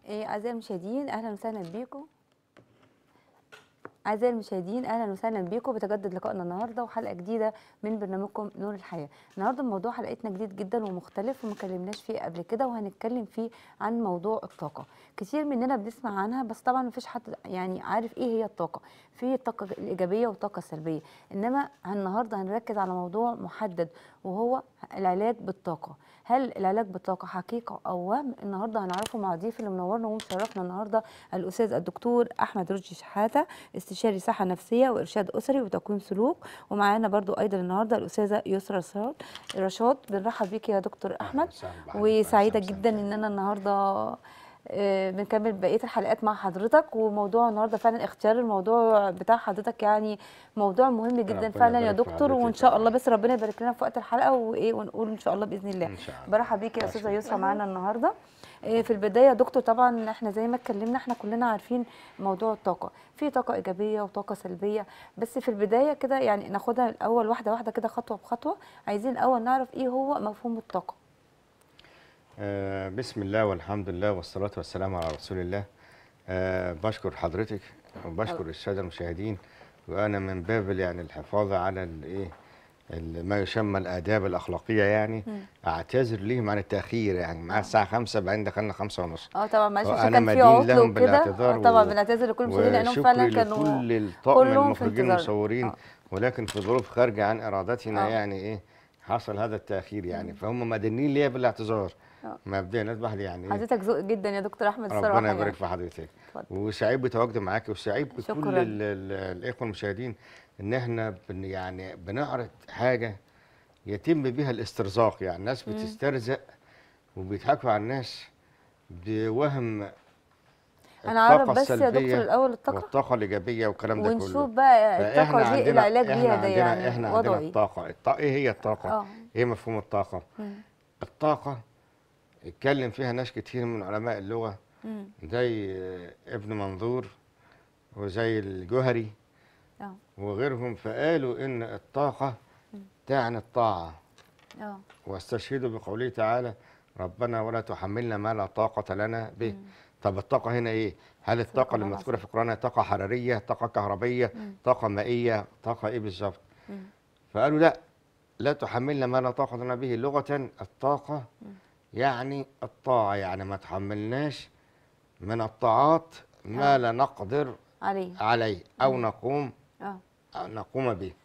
إيه، أعزائي المشاهدين أهلا وسهلا بيكم أعزائي المشاهدين أهلا وسهلا بيكم بتجدد لقائنا النهاردة وحلقة جديدة من برنامجكم نور الحياة النهاردة موضوع حلقتنا جديد جدا ومختلف وما اتكلمناش فيه قبل كده وهنتكلم فيه عن موضوع الطاقة كتير مننا بنسمع عنها بس طبعا مفيش حد يعني عارف إيه هي الطاقة في الطاقة الإيجابية والطاقة السلبية إنما النهاردة هنركز على موضوع محدد وهو العلاج بالطاقة هل العلاج بالطاقة حقيقة أو وهم النهاردة هنعرفه مع ضيف اللي منورنا ومشرفنا النهاردة الأستاذ الدكتور أحمد رشدي شحاتة استشاري صحة نفسية وإرشاد أسري وتكوين سلوك ومعانا برضو أيضا النهاردة الأستاذة يسرا رشاد رشاد بنرحب بيك يا دكتور أحمد وسعيدة جدا إن أنا النهاردة آه، بنكمل بقيه الحلقات مع حضرتك وموضوع النهارده فعلا اختيار الموضوع بتاع حضرتك يعني موضوع مهم جدا ربنا فعلا يا يبارك في دكتور حضرتك وان يا شاء رب. الله بس ربنا يبارك لنا في وقت الحلقه وايه ونقول ان شاء الله باذن الله إن شاء الله. برحب بيك يا استاذه أشكرك. يسرا معانا النهارده آه، في البدايه يا دكتور طبعا احنا زي ما اتكلمنا احنا كلنا عارفين موضوع الطاقه في طاقه ايجابيه وطاقه سلبيه بس في البدايه كده يعني ناخدها الاول واحده واحده كده خطوه بخطوه عايزين الاول نعرف ايه هو مفهوم الطاقه آه بسم الله والحمد لله والصلاة والسلام على رسول الله آه بشكر حضرتك وبشكر السادة المشاهدين وأنا من باب يعني الحفاظ على الإيه ال- ما يسمى الآداب الأخلاقية يعني أعتذر ليهم عن التأخير يعني مع الساعة 5 بعدين دخلنا 5 ونص اه طبعا معلش عشان وأنا كان في مدين عطل لهم وكده بالاعتذار آه طبعا و- بنعتذر لكل المشاهدين لانهم وشكري فعلا كانوا لكل الطاقم كلهم في المخرجين انتظار. والمصورين آه. ولكن في ظروف خارجة عن إرادتنا آه. يعني إيه حصل هذا التأخير يعني فهم مدنيين ليا بالاعتذار آه. مبدئيا الواحد يعني إيه حضرتك ذوق جدا يا دكتور احمد الصراحه ربنا يعني. يبارك في حضرتك اتفضل. وسعيد بتواجدي معاك وسعيد بكل شكراً. ال- ال- الاخوه المشاهدين ان احنا بن يعني بنعرض حاجه يتم بها الاسترزاق يعني الناس بتسترزق وبيضحكوا على الناس بوهم انا عارف الطاقة بس يا دكتور السلبية الاول الطاقه والطاقه الايجابيه والكلام ده كله ونشوف بقى فإحنا الطاقه دي عندنا- العلاج إحنا بيها ده عندنا- يعني احنا وضعه عندنا ايه الطاقه الطاقه ايه هي الطاقه اه ايه مفهوم الطاقه مم. الطاقه اتكلم فيها ناس كتير من علماء اللغه مم. زي ابن منظور وزي الجوهري اه وغيرهم فقالوا ان الطاقه تعني الطاعه اه واستشهدوا بقوله تعالى ربنا ولا تحملنا ما لا طاقه لنا به طب الطاقه هنا ايه هل الطاقه اللي الله مذكوره في القران هي طاقه حراريه طاقه كهربيه طاقه مائيه طاقه ايه بالظبط مم. فقالوا لا لا تحملنا ما لا طاقه لنا به لغه الطاقه يعني الطاعه يعني ما تحملناش من الطاعات ما آه. لا نقدر عليه عليه او نقوم اه أو نقوم به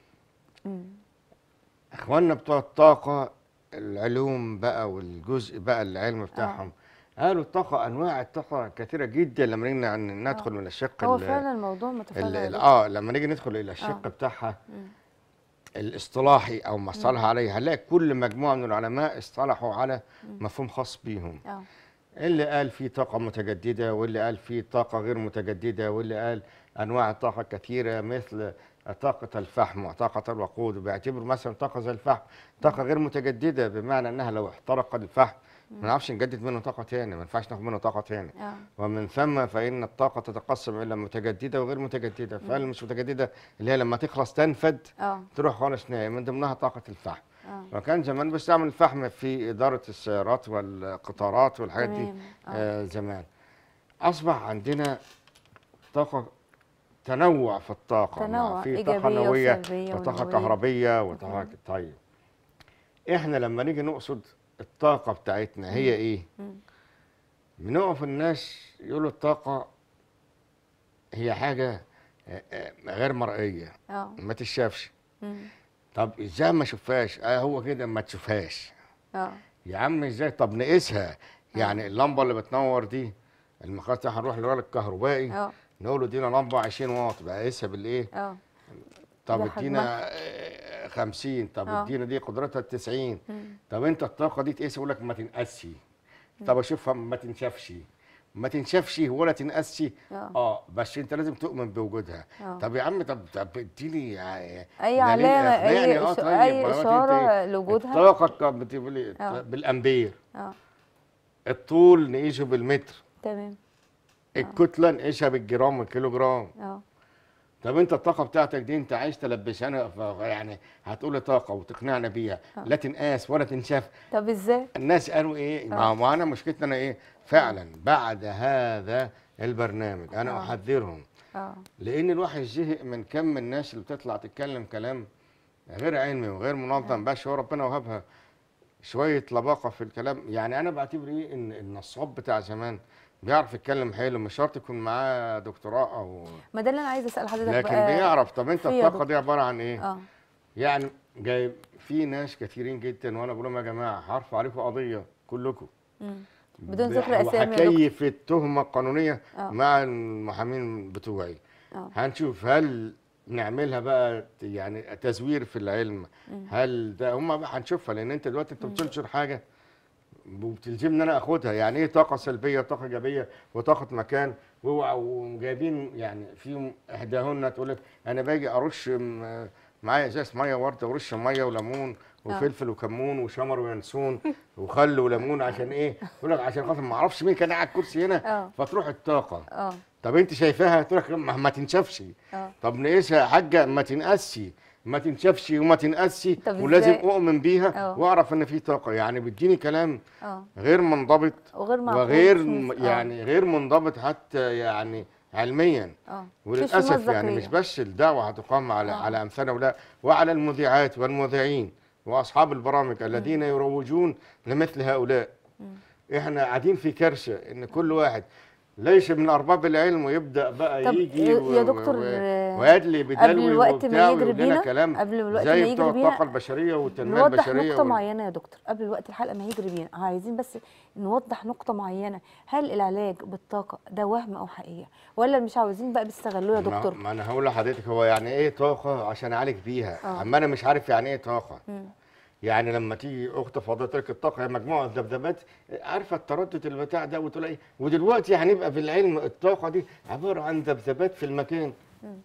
مم. اخواننا بتوع الطاقه العلوم بقى والجزء بقى العلم بتاعهم قالوا الطاقه انواع الطاقه كثيره جدا لما نيجي ن- ندخل من الشق هو ال- فعلا الموضوع ال- متفرع ال- جداً. اه لما نيجي ندخل الى الشق آه. بتاعها مم. الاصطلاحي او ما اصطلح عليه هنلاقي كل مجموعه من العلماء اصطلحوا على مفهوم خاص بيهم اه اللي قال في طاقة متجددة واللي قال في طاقة غير متجددة واللي قال أنواع طاقة كثيرة مثل طاقة الفحم وطاقة الوقود وبيعتبروا مثلا طاقة زي الفحم طاقة غير متجددة بمعنى أنها لو احترق الفحم ما نعرفش نجدد منه طاقة تاني ما ينفعش ناخد منه طاقة تاني اه ومن ثم فإن الطاقة تتقسم إلى متجددة وغير متجددة فاللي مش متجددة اللي هي لما تخلص تنفد اه تروح خالص نهائي من ضمنها طاقة الفحم اه وكان زمان بيستعمل الفحم في إدارة السيارات والقطارات والحاجات دي تمام اه آه زمان أصبح عندنا طاقة تنوع في الطاقة تنوع، ما في إيجابية طاقة نووية وسلبية وطاقة ونووية. كهربية وطاقة تمام. طيب إحنا لما نيجي نقصد الطاقة بتاعتنا هي إيه؟ مم. بنقف الناس يقولوا الطاقة هي حاجة آه، آه، غير مرئية اه ما تشافش مم. طب ازاي ما اشوفهاش اه هو كده ما تشوفهاش اه يا عم ازاي طب نقيسها يعني اللمبه اللي بتنور دي المقاس ده هنروح للراجل الكهربائي اه نقول له ادينا لمبه 20 واط بقى قيسها بالايه اه طب بحجمها. ادينا آه، 50 طب آه. ادينا دي قدرتها 90 مم. طب انت الطاقه دي تقيس يقول لك ما تنقسش طب اشوفها ما تنشفش ما تنشفش ولا تنقسش اه اه بس انت لازم تؤمن بوجودها اه طب يا عم طب طب اديني يعني اي دليل علامه إقناعي. اي آه إش- طيب، اي ما هو أنت اشاره لوجودها الطاقه كانت بتقول إيه؟ آه. بالامبير اه الطول نقيسه بالمتر تمام الكتله نقيسها بالجرام والكيلو جرام اه طب انت الطاقه بتاعتك دي انت عايز تلبسها ف- يعني هتقولي طاقه وتقنعنا بيها آه. لا تنقاس ولا تنشاف طب ازاي الناس قالوا ايه ما آه. ما انا مشكلتنا انا ايه فعلا بعد هذا البرنامج انا آه. احذرهم اه لان الواحد زهق من كم الناس اللي بتطلع تتكلم كلام غير علمي وغير منظم بس هو ربنا وهبها شويه لباقه في الكلام يعني انا بعتبر ايه ان النصاب بتاع زمان بيعرف يتكلم حلو مش شرط يكون معاه دكتوراه او ما ده اللي انا عايزه اسال حضرتك لكن بقى بيعرف طب انت في يا الطاقه دكتور. دي عباره عن ايه اه يعني جايب في ناس كثيرين جدا وانا بقول لهم يا جماعه هرفع عليكم قضيه كلكم مم. بدون ب- ذكر اسامي يا دكتور وهكيف التهمه القانونيه آه. مع المحامين بتوعي اه هنشوف هل نعملها بقى ت- يعني تزوير في العلم هل ده هم بقى هنشوفها لان انت دلوقتي انت بتنشر حاجه وبتلزمني انا اخدها يعني ايه طاقه سلبيه وطاقه ايجابيه وطاقه مكان وهو- وجايبين يعني في احداهن تقول لك انا باجي ارش م- معايا ازاز ميه ورده ورش ميه وليمون وفلفل وكمون وشمر وينسون وخل وليمون عشان ايه؟ يقول لك عشان خاطر ما اعرفش مين كان قاعد على الكرسي هنا اه فتروح الطاقه اه طب انت شايفاها تقول لك ما, ما تنشفش اه طب نقيسها يا حاجه ما تنقسي ما تنشفش وما تنقسي طب ولازم ازاي؟ اؤمن بيها اه. واعرف ان في طاقه يعني بتجيني كلام اه غير منضبط وغير معقول وغير مش م- مف- آه. يعني غير منضبط حتى يعني علميا اه وللاسف مصداقية. يعني مش بس الدعوه هتقام على آه. على امثالنا ولا وعلى المذيعات والمذيعين واصحاب البرامج الذين يروجون لمثل هؤلاء احنا قاعدين في كرشه ان كل واحد ليس من ارباب العلم ويبدا بقى طب يجي يا و- دكتور، و- آه، ويدلي قبل بدلوي الوقت ما وبتاع يجري ويقول لنا بينا كلام قبل الوقت ما زي يجري بتوع بينا الطاقه البشريه والتنميه نوضح البشريه نقطة وال- معينة يا دكتور قبل الوقت الحلقة ما يجري بينا عايزين بس نوضح نقطة معينة هل العلاج بالطاقة ده وهم أو حقيقة ولا مش عاوزين بقى بيستغلوه يا ما- دكتور ما انا هقول لحضرتك هو يعني ايه طاقه عشان اعالج بيها آه. اما انا مش عارف يعني ايه طاقه مم. يعني لما تيجي اخت فضلتك الطاقه هي مجموعه ذبذبات عارفه التردد البتاع ده وتقول ايه ودلوقتي هنبقى في العلم الطاقه دي عباره عن ذبذبات في المكان مم.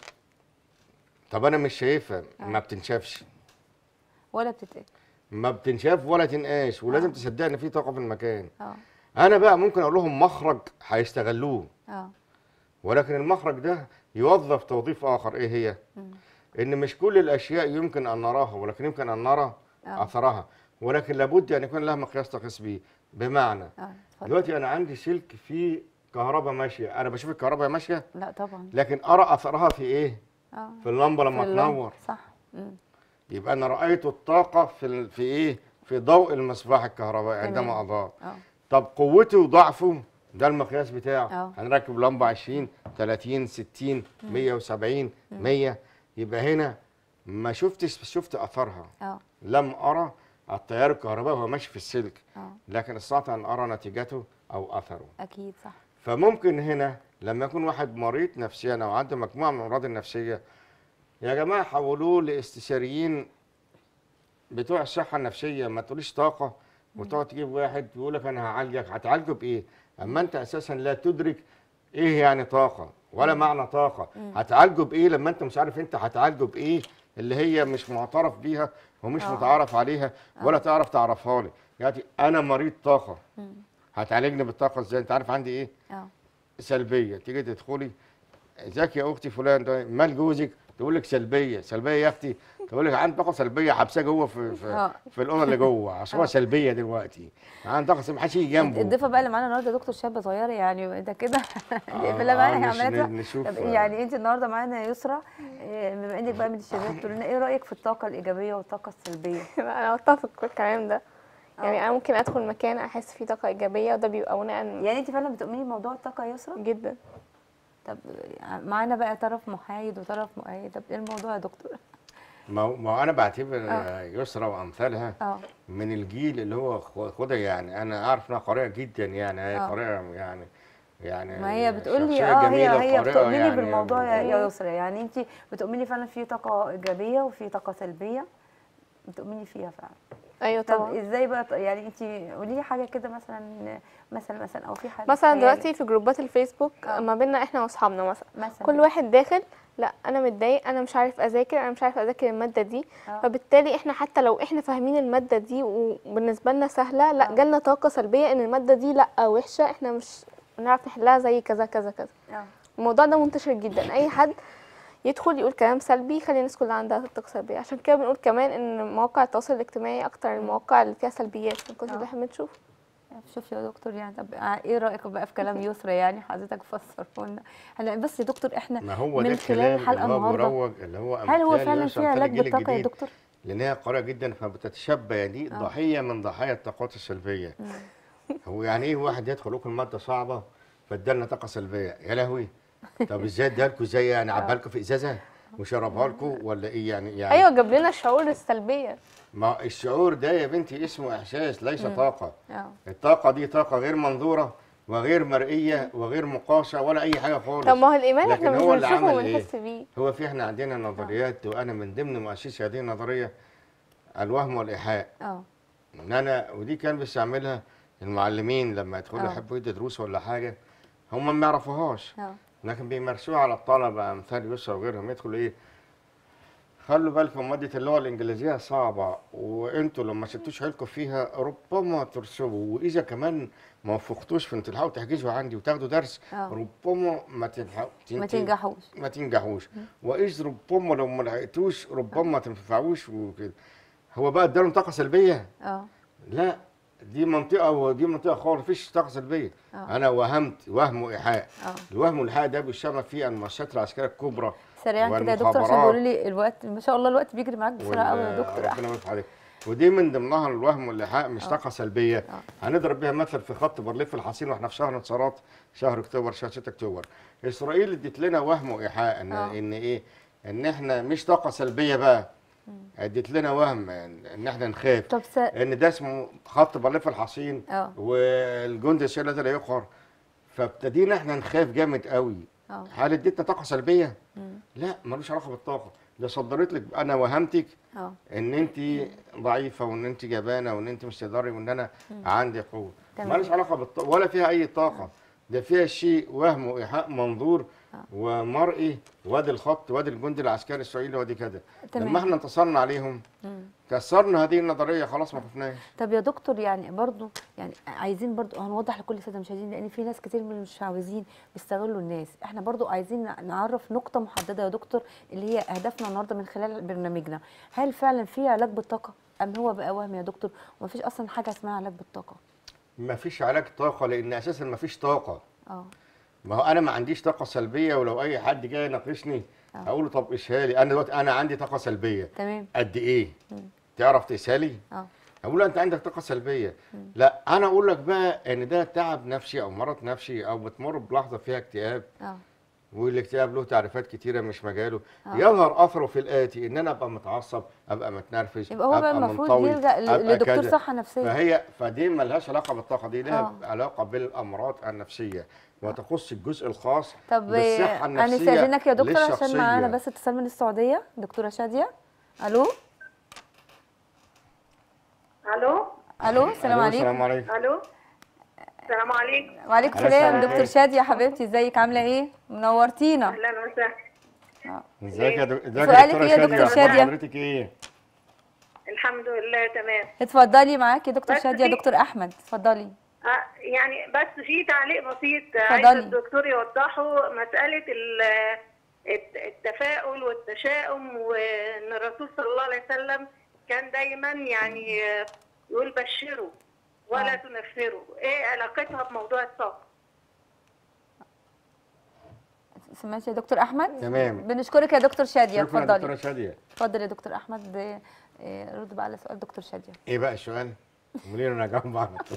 طب انا مش شايفها ما بتنشافش ولا بتتقال ما بتنشاف ولا تنقاش ولازم تصدق ان في طاقه في المكان اه انا بقى ممكن اقول لهم مخرج هيستغلوه اه ولكن المخرج ده يوظف توظيف اخر ايه هي مم. ان مش كل الاشياء يمكن ان نراها ولكن يمكن ان نرى آه. اثرها ولكن لابد ان يكون لها مقياس تقيس به بمعنى اه اتفضل دلوقتي انا عندي سلك فيه كهرباء ماشيه انا بشوف الكهرباء ماشيه لا طبعا لكن ارى اثرها في ايه اه في اللمبه لما في اللمبة. تنور صح مم. يبقى انا رايت الطاقه في ال- في ايه في ضوء المصباح الكهربائي تمام. عندما اضاء اه طب قوته وضعفه ده المقياس بتاعه آه. هنركب لمبه 20 30 60 170 100 يبقى هنا ما شفتش شفت اثرها اه لم ارى التيار الكهربائي وهو ماشي في السلك اه لكن استطعت ان ارى نتيجته او اثره اكيد صح فممكن هنا لما يكون واحد مريض نفسيا او عنده مجموعه من الامراض النفسيه يا جماعه حولوه لاستشاريين بتوع الصحه النفسيه ما تقوليش طاقه وتقعد تجيب واحد يقول لك انا هعالجك هتعالجه بايه؟ اما انت اساسا لا تدرك ايه يعني طاقه ولا معنى طاقه هتعالجه بايه لما انت مش عارف انت هتعالجه بايه اللي هي مش معترف بيها ومش آه. متعارف عليها ولا تعرف تعرفها لي يعني انا مريض طاقه مم. هتعالجني بالطاقه ازاي انت عارف عندي ايه اه سلبيه تيجي تدخلي ازيك يا اختي فلان ده مال جوزك تقول لك سلبيه سلبيه يا اختي تقول لك عندي طاقه سلبيه حبساه جوه في في, آه. في الاوضه اللي جوه عشان هو آه. سلبيه دلوقتي عندي طاقه سلبيه محدش يجي جنبه الضيفه بقى اللي معانا النهارده دكتور شابه صغيره يعني ده كده نقفلها آه، معانا هي مش عماله ن- نشوف طب يعني انت النهارده معانا يا يسرا إيه، بما انك بقى من الشباب تقول لنا ايه رايك في الطاقه الايجابيه والطاقه السلبيه انا اتفق في الكلام ده يعني آه. انا ممكن ادخل مكان احس فيه طاقه ايجابيه وده بيبقى بناء يعني انت فعلا بتؤمني بموضوع الطاقه يا يسرا جدا طب معانا بقى طرف محايد وطرف مؤيد طب ايه الموضوع يا دكتور ما هو- ما هو انا بعتبر آه. يسرا وامثالها اه من الجيل اللي هو خ- خدها يعني انا اعرف انها قارئه جدا يعني هي آه. قارئه يعني يعني ما هي بتقول لي شخصية اه هي جميلة هي وقارئة بتؤمني يعني بالموضوع يا يا مم. يسرا يعني انت بتؤمني فعلا في طاقه ايجابيه وفي طاقه سلبيه بتؤمني فيها فعلا ايوه طب طبعا ازاي بقى ط- يعني انت قولي لي حاجه كده مثلا مثلا مثلا او في حاجه مثلا خيالك دلوقتي في جروبات الفيسبوك آه. ما بيننا احنا واصحابنا مثلا مثلا كل واحد داخل لا انا متضايق انا مش عارف اذاكر انا مش عارف اذاكر الماده دي آه. فبالتالي احنا حتى لو احنا فاهمين الماده دي وبالنسبه لنا سهله لا آه. جالنا طاقه سلبيه ان الماده دي لا وحشه احنا مش نعرف نحلها زي كذا كذا كذا اه الموضوع ده منتشر جدا اي حد يدخل يقول كلام سلبي يخلي الناس كلها عندها طاقه سلبيه عشان كده بنقول كمان ان مواقع التواصل الاجتماعي اكتر المواقع اللي فيها سلبيات من كتر آه. اللي احنا بنشوفه شوف يا دكتور يعني طب ايه رايك بقى في كلام يسرى يعني حضرتك فسره لنا هلا بس يا دكتور احنا ما هو من ده خلال الكلام الحلقه اللي هو النهارده بيروج اللي هو هل هو أمثال فعلا يوسف في أمثال علاج الجيل بالطاقه يا الجديد، دكتور؟ لان هي قويه جدا فبتتشبه يعني آه. ضحيه من ضحايا الطاقات السلبيه هو يعني ايه واحد يدخل ياكل ماده صعبه فادالنا طاقه سلبيه يا لهوي طب ازاي اديها لكم ازاي يعني عبها لكم في ازازه وشربها لكم ولا ايه يعني يعني ايوه جاب لنا الشعور السلبيه ما الشعور ده يا بنتي اسمه احساس ليس طاقه اه الطاقه دي طاقه غير منظوره وغير مرئيه وغير مقاسه ولا اي حاجه خالص طب ما هو الايمان لكن احنا مش هو اللي بنشوفه عمل إيه؟ وبنحس بيه هو في احنا عندنا نظريات وانا من ضمن مؤسسي هذه النظريه الوهم والايحاء اه ان انا ودي كان بيستعملها المعلمين لما يدخلوا آه. يحبوا يدوا دروس ولا حاجه هم ما يعرفوهاش اه لكن بيمارسوها على الطلبه امثال يسرى وغيرهم يدخلوا ايه خلوا بالكم ماده اللغه الانجليزيه صعبه وانتوا لما شدتوش حيلكم فيها ربما ترسبوا واذا كمان ما وفقتوش في ان تلحقوا تحجزوا عندي وتاخدوا درس آه. ربما ما تلحقوا ما تنجحوش ما تنجحوش واذ ربما لو ما لحقتوش ربما ما تنفعوش وكده هو بقى ادالهم طاقه سلبيه اه لا دي منطقه ودي منطقه خالص مفيش طاقه سلبيه آه. انا وهمت وهم وايحاء اه الوهم والايحاء ده بيشتغل فيه المؤسسات العسكريه الكبرى سريعا كده يا دكتور عشان والمخابرات. بيقولوا لي الوقت ما شاء الله الوقت بيجري معاك بسرعه قوي يا وال- دكتور ربنا يفتح عليك ودي من ضمنها الوهم والايحاء مش آه. طاقه سلبيه آه. هنضرب بيها مثل في خط بارليف الحصين واحنا في شهر انتصارات شهر اكتوبر شهر 6 اكتوبر اسرائيل ادت لنا وهم وايحاء ان آه. ان ايه ان احنا مش طاقه سلبيه بقى ادت لنا وهم ان إن احنا نخاف طب س... ان ده اسمه خط بارليف الحصين اه والجند الشيء الذي لا يقهر فابتدينا احنا نخاف جامد قوي اه هل اديتنا طاقه سلبيه مم. لا ملوش علاقه بالطاقه ده صدرت لك انا وهمتك اه ان انت ضعيفه وان انت جبانه وان انت مش تقدري وان انا عندي قوه تمام. مالوش علاقه بالطاقه ولا فيها اي طاقه ده فيها شيء وهم وايحاء منظور آه. ومرئي وادي الخط وادي الجندي العسكري الاسرائيلي وادي كده تمام. لما احنا انتصرنا عليهم مم. كسرنا هذه النظريه خلاص ما خفناش طب يا دكتور يعني برضو يعني عايزين برضو هنوضح لكل الساده المشاهدين لان في ناس كتير من المشعوذين بيستغلوا الناس احنا برضو عايزين نعرف نقطه محدده يا دكتور اللي هي اهدافنا النهارده من خلال برنامجنا هل فعلا في علاج بالطاقه ام هو بقى وهم يا دكتور ومفيش اصلا حاجه اسمها علاج بالطاقه ما فيش علاج طاقه لان اساسا ما فيش طاقه اه ما هو انا ما عنديش طاقه سلبيه ولو اي حد جاي يناقشني آه. هقول له طب اشها لي انا دلوقتي انا عندي طاقه سلبيه تمام قد ايه مم. تعرف تقيسها لي اه اقول له انت عندك طاقه سلبيه لا انا اقول لك بقى ان ده تعب نفسي او مرض نفسي او بتمر بلحظه فيها اكتئاب اه والاكتئاب له تعريفات كتيره مش مجاله آه. يظهر اثره في الاتي ان انا ابقى متعصب ابقى متنرفز يبقى هو بقى أبقى المفروض منطوي، يلجا ل- أبقى لدكتور كذا. صحه نفسيه فهي فدي ملهاش علاقه بالطاقه دي لها آه. علاقه بالامراض النفسيه وتخص الجزء الخاص طب بالصحه انا النفسيه استاذنك يا دكتور عشان للشخصية. معانا بس اتصال من السعوديه دكتوره شاديه الو الو الو السلام ألو، عليكم السلام عليكم الو السلام عليكم وعليكم عليكم السلام السلام. دكتور شاديه حبيبتي ازيك عامله ايه منورتينا اهلا وسهلا ازيك يا دك- ازيك سؤالك دكتورة إيه يا دكتور شادية؟ حضرتك ايه الحمد لله تمام اتفضلي معاكي يا دكتور بس شاديه في- دكتور احمد اتفضلي آه يعني بس في تعليق بسيط اتفضلي. عايز الدكتور يوضحه مساله ال- الت- التفاؤل والتشاؤم وان الرسول صلى الله عليه وسلم كان دايما يعني آه، يقول بشروا ولا آه. تنفروا ايه علاقتها بموضوع الطاقه سمعتي يا دكتور احمد تمام. بنشكرك يا دكتور شاديه شكرا يا اتفضلي دكتوره شاديه اتفضل يا دكتور احمد آه، آه، رد بقى على سؤال دكتور شاديه ايه بقى السؤال؟ قولي انا جاوب على طول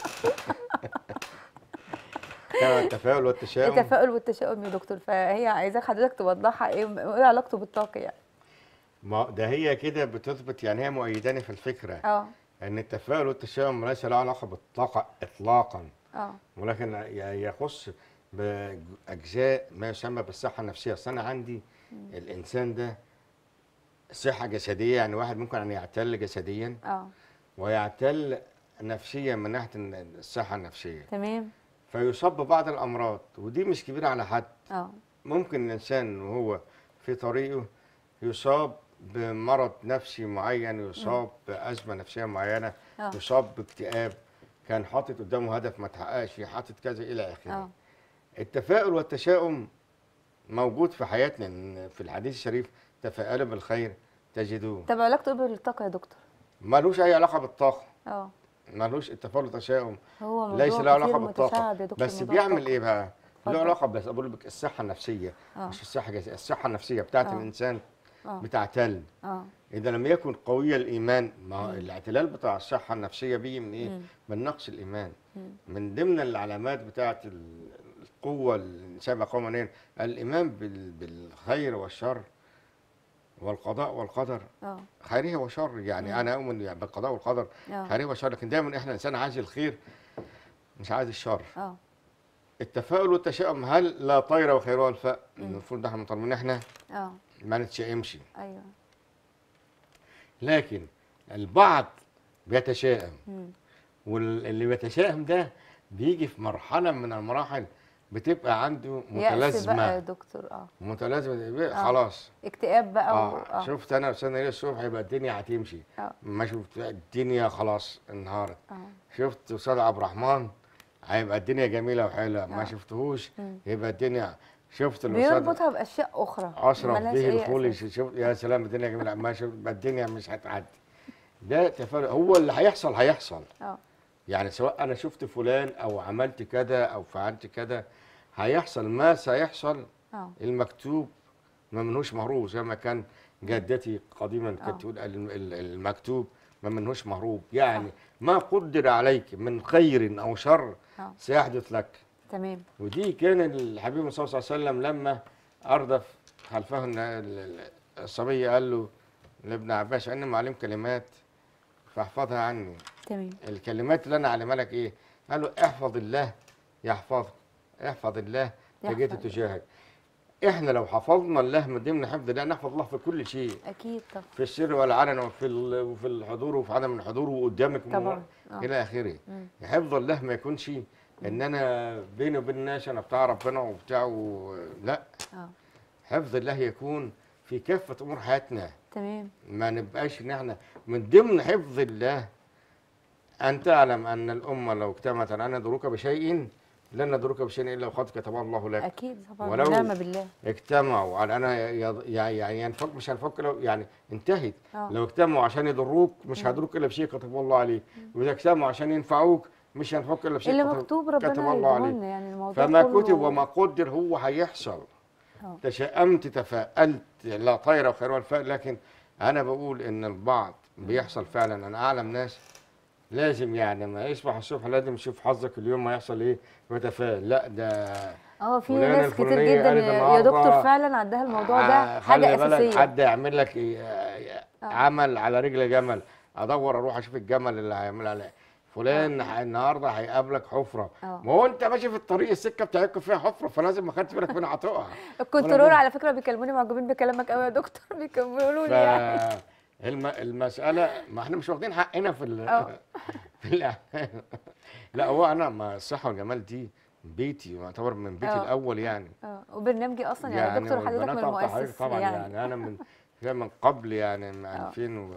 كان التفاؤل والتشاؤم التفاؤل والتشاؤم يا دكتور فهي عايزاك حضرتك توضحها ايه ايه علاقته بالطاقه يعني ما ده هي كده بتثبت يعني هي مؤيداني في الفكره اه ان التفاؤل والتشاؤم ليس له علاقه بالطاقه اطلاقا اه ولكن ي- يخص باجزاء ما يسمى بالصحه النفسيه اصل انا عندي الانسان ده صحه جسديه يعني واحد ممكن ان يعتل جسديا اه ويعتل نفسيا من ناحيه الصحه النفسيه تمام فيصاب ببعض الامراض ودي مش كبيره على حد اه ممكن الانسان وهو في طريقه يصاب بمرض نفسي معين يصاب بازمه نفسيه معينه آه. يصاب باكتئاب كان حاطط قدامه هدف ما تحققش حاطط كذا الى اخره اه التفاؤل والتشاؤم موجود في حياتنا إن في الحديث الشريف تفاءلوا بالخير تجدوه طب علاج طبي بالطاقه يا دكتور ملوش اي علاقه بالطاقه اه ملوش التفاؤل والتشاؤم هو موضوع ليس له كتير علاقه بالطاقه متشعب يا دكتور بس موضوع بيعمل الطاقة. ايه بقى له اتفضل. علاقه بس بقول لك الصحه النفسيه اه مش الصحه الجسديه الصحه النفسيه بتاعت آه. الانسان اه بتعتل اه اذا لم يكن قوي الايمان ما هو الاعتلال بتاع الصحه النفسيه بيجي من ايه مم. من نقص الايمان مم. من ضمن العلامات بتاعت ال- القوه الانسان قوم منين الايمان بال- بالخير والشر والقضاء والقدر اه خيره وشر يعني انا اؤمن يعني بالقضاء والقدر اه خيره وشر لكن دايما احنا الانسان عايز الخير مش عايز الشر اه التفاؤل والتشاؤم هل لا طير وخيرها الفاء المفروض ده احنا مطالبين احنا اه ما نتشائمش ايوه لكن البعض بيتشائم مم. واللي بيتشائم ده بيجي في مرحله من المراحل بتبقى عنده يأس بقى يا متلازمه دكتور اه متلازمه بقى آه. خلاص اكتئاب بقى و... اه اه شفت انا استنى ليه الصبح يبقى الدنيا هتمشي اه ما شفت الدنيا خلاص انهارت اه شفت استاذ عبد الرحمن هيبقى الدنيا جميله وحلوه ما آه. شفتهوش مم. يبقى الدنيا شفت الاستاذ بيربطها باشياء اخرى اشرف ملهاش به أي الخولي أساس. شفت يا سلام الدنيا جميله ما شفت يبقى الدنيا مش هتعدي ده تفاؤل هو اللي هيحصل هيحصل اه يعني سواء انا شفت فلان او عملت كذا او فعلت كذا هيحصل ما سيحصل اه المكتوب ما منهوش مهروب زي ما كان جدتي قديما آه. كانت تقول ال- ال- المكتوب ما منهوش مهروب يعني ما قدر عليك من خير او شر آه. سيحدث لك تمام ودي كان الحبيب صلى الله عليه وسلم لما اردف خلفه الن- ال- ال- الصبي قال له لابن عباس اني معلم كلمات فاحفظها عني تمام الكلمات اللي انا علمها لك ايه؟ قال له احفظ الله يحفظك احفظ الله تجد يحفظ. تجاهك احنا لو حفظنا الله من ضمن حفظ الله نحفظ الله في كل شيء اكيد طبعا في السر والعلن وفي ال- وفي الحضور وفي عدم الحضور وقدامك ومن طبعا ورا اه الى اخره مم. حفظ الله ما يكونش ان انا بيني وبين الناس انا بتاع ربنا وبتاع و... لا اه حفظ الله يكون في كافه امور حياتنا تمام ما نبقاش ان احنا من ضمن حفظ الله ان تعلم ان الامه لو اجتمعت على ان يضروك بشيء لن يضروك بشيء الا وقد كتبه الله لك اكيد طبعا ولو- ونعم بالله اجتمعوا على انا يض- يعني ينفك مش هنفك لو يعني انتهت اه لو اجتمعوا عشان يضروك مش هيضروك الا بشيء كتبه الله عليك واذا اجتمعوا عشان ينفعوك مش هنفك الا بشيء اللي كتب- مكتوب كتب ربنا الله عليك يديهولنا يعني الموضوع فما كله- كتب وما قدر هو هيحصل آه. تشائمت تفائلت لا طير وخير والفاء لكن انا بقول ان البعض بيحصل فعلا انا اعلم ناس لازم يعني ما يصبح الصبح لازم يشوف حظك اليوم هيحصل ايه ويتفائل لا ده اه في فلانة ناس كتير الفلانية جدا قالت يا- يا النهاردة دكتور فعلا عندها الموضوع ده آه، حاجه خلي بالك اساسيه حد يعمل لك إيه، آه، عمل على رجل جمل ادور اروح اشوف الجمل اللي هيعمل عليه فلان ح- النهارده هيقابلك حفره آه. ما هو انت ماشي في الطريق السكه بتاعتكم فيها حفره فلازم ما خدتش بالك منها هتقع الكنترول على فكره بيكلموني معجبين بكلامك قوي يا دكتور بيكملوا ف لي يعني الم... المساله ما احنا مش واخدين حقنا في ال... آه. في ال... لا هو انا ما الصحه والجمال دي بيتي يعتبر من بيتي آه. الاول يعني اه وبرنامجي اصلا يعني, دكتور حضرتك من والبنات طبعاً حضرتك المؤسس طبعا يعني, يعني, يعني انا من جاي من قبل يعني من آه.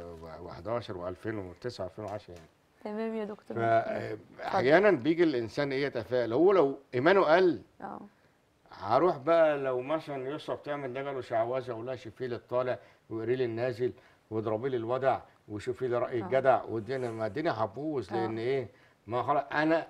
2011 و2009 2010 يعني تمام يا دكتور فاحيانا بيجي الانسان ايه يتفائل هو لو ايمانه قل اه هروح بقى لو مثلا يوسف تعمل دجل وشعوذه ولا شوفي لي الطالع وقري لي النازل واضربي لي الودع وشوفي لي راي آه. الجدع والدنيا ما الدنيا هتبوظ آه. لان ايه ما خلاص انا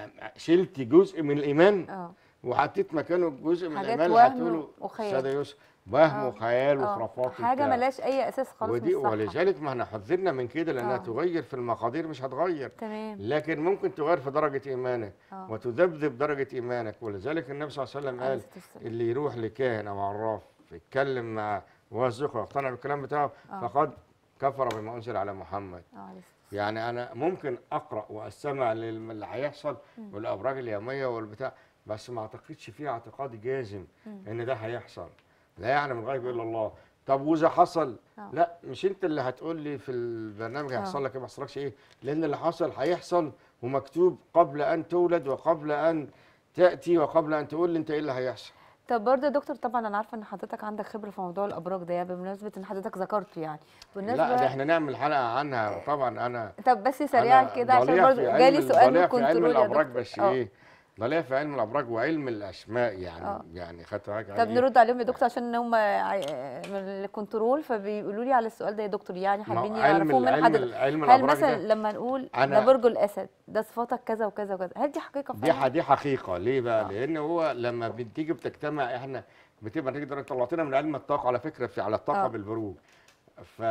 شلت جزء من الايمان اه وحطيت مكانه جزء من حاجات الايمان وهم هتقوله وخيال. ساده يوسف وهم آه. وخيال آه. وخرافات حاجه وبتاع. ملهاش اي اساس خالص ودي من الصحة. ولذلك ما احنا حذرنا من كده لانها آه. تغير في المقادير مش هتغير تمام لكن ممكن تغير في درجه ايمانك اه وتذبذب درجه ايمانك ولذلك النبي صلى الله عليه وسلم عليه قال الصلاة والسلام. اللي يروح لكاهن او عراف يتكلم مع ويصدقه ويقتنع بالكلام بتاعه آه. فقد كفر بما انزل على محمد اه عليه الصلاة والسلام. يعني انا ممكن اقرا واستمع للي هيحصل والابراج اليوميه والبتاع بس ما اعتقدش فيه اعتقاد جازم مم. ان ده هيحصل لا يعلم الغيب الا الله طب واذا حصل آه. لا مش انت اللي هتقول لي في البرنامج آه. هيحصل لك ايه ما يحصلكش ايه لان اللي حصل هيحصل ومكتوب قبل ان تولد وقبل ان تاتي وقبل ان تقول لي انت ايه اللي هيحصل طب برضه يا دكتور طبعا انا عارفه ان حضرتك عندك خبره في موضوع الابراج ده يعني بمناسبه ان حضرتك ذكرته يعني بالنسبه لا ده احنا نعمل حلقه عنها طبعا انا طب بس سريعا أنا كده عشان ضليع برضه في علم جالي ال- سؤال من ضليع في علم الكنترول يا الابراج دكتور بس آه. ايه ضليع في علم الابراج وعلم الاسماء يعني آه. يعني خدت بالك طب يعني إيه؟ نرد عليهم يا دكتور عشان هم ع- من الكنترول فبيقولوا لي على السؤال ده يا دكتور يعني ما هو حابين علم يعرفوه ال- من علم حضرتك ال- علم هل الابراج مثلا ده لما نقول أنا- ده برج الاسد ده صفاتك كذا وكذا وكذا هل دي حقيقه دي ح- فعلا؟ دي حقيقه ليه بقى؟ آه. لان هو لما بتيجي بتجتمع احنا بتبقى نقدر طلعتنا من علم الطاقه على فكره في على الطاقه آه. بالبروج ف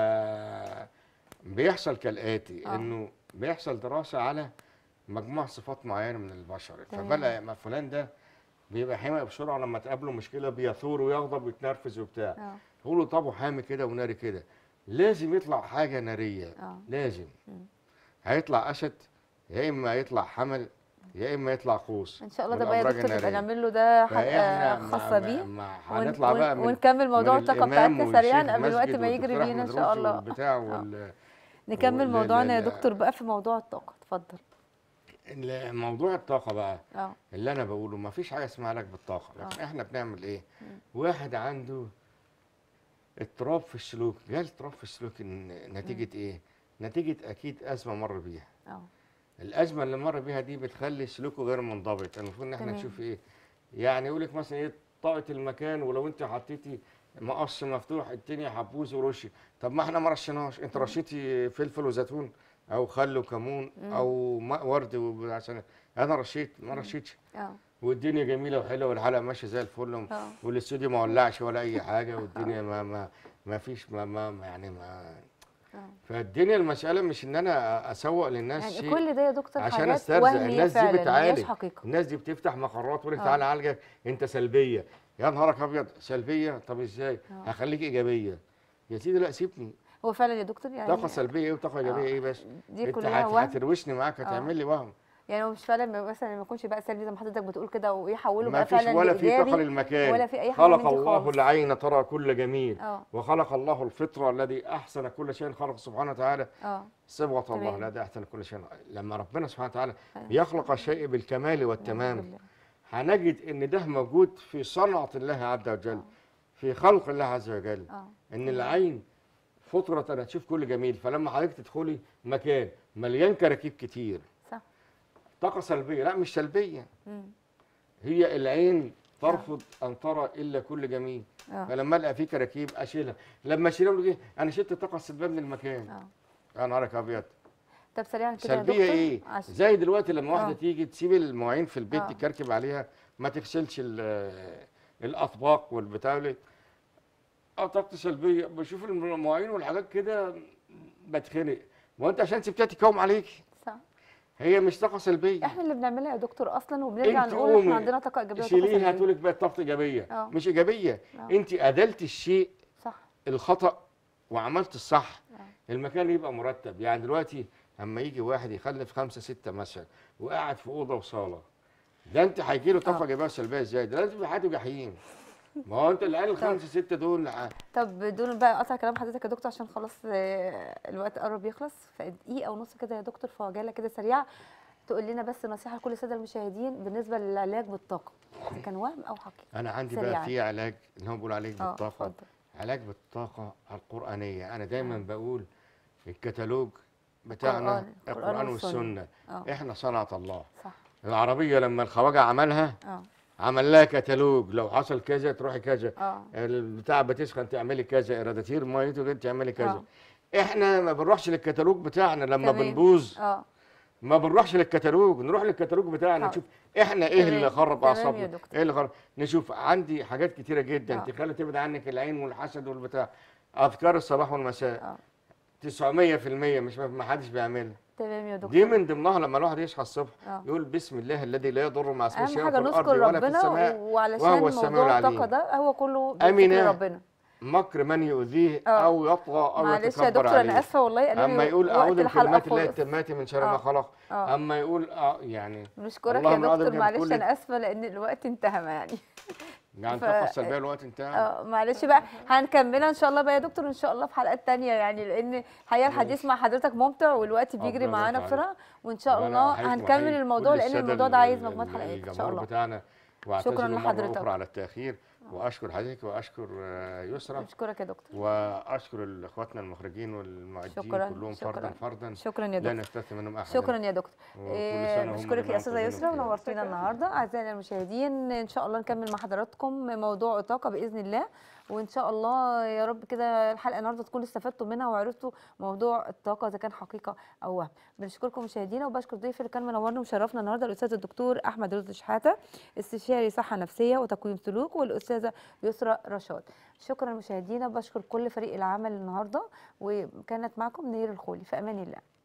بيحصل كالاتي آه. انه بيحصل دراسه على مجموعه صفات معينه من البشر تمام. فبلا ما فلان ده بيبقى حامي بسرعه لما تقابله مشكله بيثور ويغضب ويتنرفز وبتاع اه يقول له طب حامي كده وناري كده لازم يطلع حاجه ناريه اه لازم مم. هيطلع اسد يا اما يطلع حمل يا اما يطلع قوس ان شاء الله من ده بقى يا الأبراج دكتور يبقى النارية. نعمل له ده حلقه فاحنا مع- خاصه مع- بيه مع- ون- هنطلع بقى ون- من ونكمل موضوع من الطاقه الإمام بتاعتنا سريعا والشيخ قبل الوقت مسجد ما يجري والدكتور بينا ان أحمد شاء رشدي الله والبتاع وال... نكمل وال- موضوعنا يا لا- دكتور بقى في موضوع الطاقه اتفضل ال- موضوع الطاقه بقى اه اللي انا بقوله ما فيش حاجه اسمها علاج بالطاقه لكن احنا بنعمل ايه واحد عنده اضطراب في السلوك جال اضطراب في السلوك إن- نتيجه ايه نتيجه اكيد ازمه مر بيها اه الازمه اللي مر بيها دي بتخلي سلوكه غير منضبط المفروض ان احنا تمام. نشوف ايه يعني يقول لك مثلا ايه طاقه المكان ولو انت حطيتي مقص مفتوح الدنيا هتبوظ ورشي طب ما احنا ما رشيناش انت رشيتي فلفل وزيتون او خل وكمون او ماء ورد و- عشان انا رشيت ما رشيتش اه والدنيا جميله وحلوه والحلقه ماشيه زي الفل و- اه والاستوديو ما ولعش ولا اي حاجه والدنيا ما ما ما فيش ما, ما ما- يعني ما اه فالدنيا المساله مش ان انا اسوق للناس يعني شيء كل ده يا دكتور عشان حاجات استرزق وهميه الناس دي فعلا ما بتعالج هياش حقيقه الناس دي بتفتح مقرات تقول لك آه. تعالى اعالجك انت سلبيه يا نهارك ابيض سلبيه طب ازاي آه. هخليك ايجابيه يا سيدي لا سيبني هو فعلا يا دكتور يعني طاقه سلبيه ايه وطاقه ايجابيه آه. ايه بس دي انت كلها هت- وهم هتروشني معاك هتعمل لي وهم يعني هو مش فعلا ما- مثلا ما يكونش بقى سلبي زي ما حضرتك بتقول كده ويحوله ما بقى فيش فعلا ولا في لإيجابي طاقه للمكان ولا في اي حاجه من خلق دي الله خالص. العين ترى كل جميل اه وخلق الله الفطره الذي احسن كل شيء خلق سبحانه وتعالى اه صبغه الله تمام. لا ده احسن كل شيء لما ربنا سبحانه وتعالى أيوة. يخلق الشيء بالكمال نعم والتمام بالله. هنجد ان ده موجود في صنعه الله عز وجل آه. في خلق الله عز وجل اه ان العين فطرة أنا تشوف كل جميل فلما حضرتك تدخلي مكان مليان كراكيب كتير صح طاقة سلبية لا مش سلبية مم. هي العين ترفض أن ترى إلا كل جميل اه فلما ألقى فيه كراكيب أشيلها لما أشيلها أقول إيه أنا شلت الطاقة السلبية من المكان اه يا نهارك أبيض طب سريعا كده يا سلبية دكتور إيه عشان زي دلوقتي لما واحدة آه. تيجي تسيب المواعين في البيت آه. تكركب عليها ما تغسلش ال- الأطباق والبتاع اللي- اه طاقتي سلبيه بشوف المواعين والحاجات كده بتخنق وانت عشان سبتها تكوم عليك صح هي مش طاقه سلبيه احنا اللي بنعملها يا دكتور اصلا وبنرجع انت نقول قومي احنا عندنا طاقه ايجابيه وطاقه شيليها سلبيه تقول لك بقت طاقه ايجابيه آه. مش ايجابيه آه. انت ادلت الشيء صح الخطا وعملت الصح آه. المكان يبقى مرتب يعني دلوقتي اما يجي واحد يخلف خمسه سته مثلا وقاعد في اوضه وصاله ده انت هيجي له طاقه آه. ايجابيه وسلبيه ازاي ده لازم يبقى حياته جحيم ما هو انت العيال الخمسه سته دول طب بدون بقى قطع كلام حضرتك يا دكتور عشان خلاص آه، الوقت قرب يخلص فدقيقه ونص كده يا دكتور في عجاله كده سريعه تقول لنا بس نصيحه لكل الساده المشاهدين بالنسبه للعلاج بالطاقه إذا كان وهم او حقيقه انا عندي سريعاً. بقى في علاج اللي هم بيقولوا عليه اه بالطاقه اتفضل علاج بالطاقه القرانيه انا دايما آه. بقول الكتالوج بتاعنا القرآن- القرآن القران والسنة. والسنه اه احنا صنعه الله صح العربيه لما الخواجه عملها اه عمل لها كتالوج لو حصل كذا تروحي كذا اه البتاع بتسخن تعملي كذا ارادتير ميته كده تعملي كذا آه. احنا ما بنروحش للكتالوج بتاعنا لما تمام. بنبوظ اه ما بنروحش للكتالوج نروح للكتالوج بتاعنا حاضر. نشوف احنا ايه تمام. اللي خرب تمام يا اعصابنا دكتور. ايه اللي خرب نشوف عندي حاجات كتيره جدا آه. تخلي تبعد عنك العين والحسد والبتاع اذكار الصباح والمساء اه 900% مش ما حدش بيعملها تمام يا دكتور دي من ضمنها لما الواحد يصحى الصبح اه يقول بسم الله الذي لا يضر مع اسمه اهم شيء حاجه في الارض نذكر ولا في ربنا السماء وعلشان وهو السميع موضوع الطاقه العليم. ده هو كله أمنة. بفكر ربنا مكر من يؤذيه آه. او يطغى او معلش يا يتكبر دكتور عليه انا اسفه والله قالوا لي اما يقول وقت اعوذ الحلقة بكلمات الله خلص. التامات من شر آه. ما خلق اه اما يقول اه يعني بنشكرك يا اللهم أعوذ دكتور بك من معلش كل- انا اسفه لان الوقت انتهى يعني يعني ف- الطاقه السلبيه الوقت انتهى اه معلش بقى هنكملها ان شاء الله بقى يا دكتور ان شاء الله في حلقات تانية يعني لان الحقيقه الحديث ماشي. مع حضرتك ممتع والوقت بيجري ربنا معانا يرفع بسرعه وان شاء وأنا الله أحييكم هنكمل وأحيي الموضوع كل لان السادة الموضوع ده ال- عايز ال- مجموعه حلقات ان شاء الجمهور الله بتاعنا شكراً واعتذروا مره لحضرتك. اخرى على التاخير واشكر حضرتك واشكر آه، يسرا اشكرك يا دكتور واشكر اخواتنا المخرجين والمعدين شكراً، كلهم شكراً. فردا فردا شكرا يا لا دكتور نستثني منهم احد شكرا يا دكتور وكل إيه، سنة وهم بشكرك يا جميعاً استاذه طيبين يسرا وبخير. ونورتينا النهارده اعزائنا المشاهدين ان شاء الله نكمل مع حضراتكم موضوع الطاقه باذن الله وان شاء الله يا رب كده الحلقه النهارده تكونوا استفدتوا منها وعرفتوا موضوع الطاقه اذا كان حقيقه او وهم بنشكركم مشاهدينا وبشكر ضيفي اللي كان منورنا ومشرفنا النهارده الاستاذ الدكتور احمد رشدي شحاته استشاري صحه نفسيه وتقويم سلوك والاستاذه يسرا رشاد شكرا مشاهدينا بشكر كل فريق العمل النهارده وكانت معكم نير الخولي في امان الله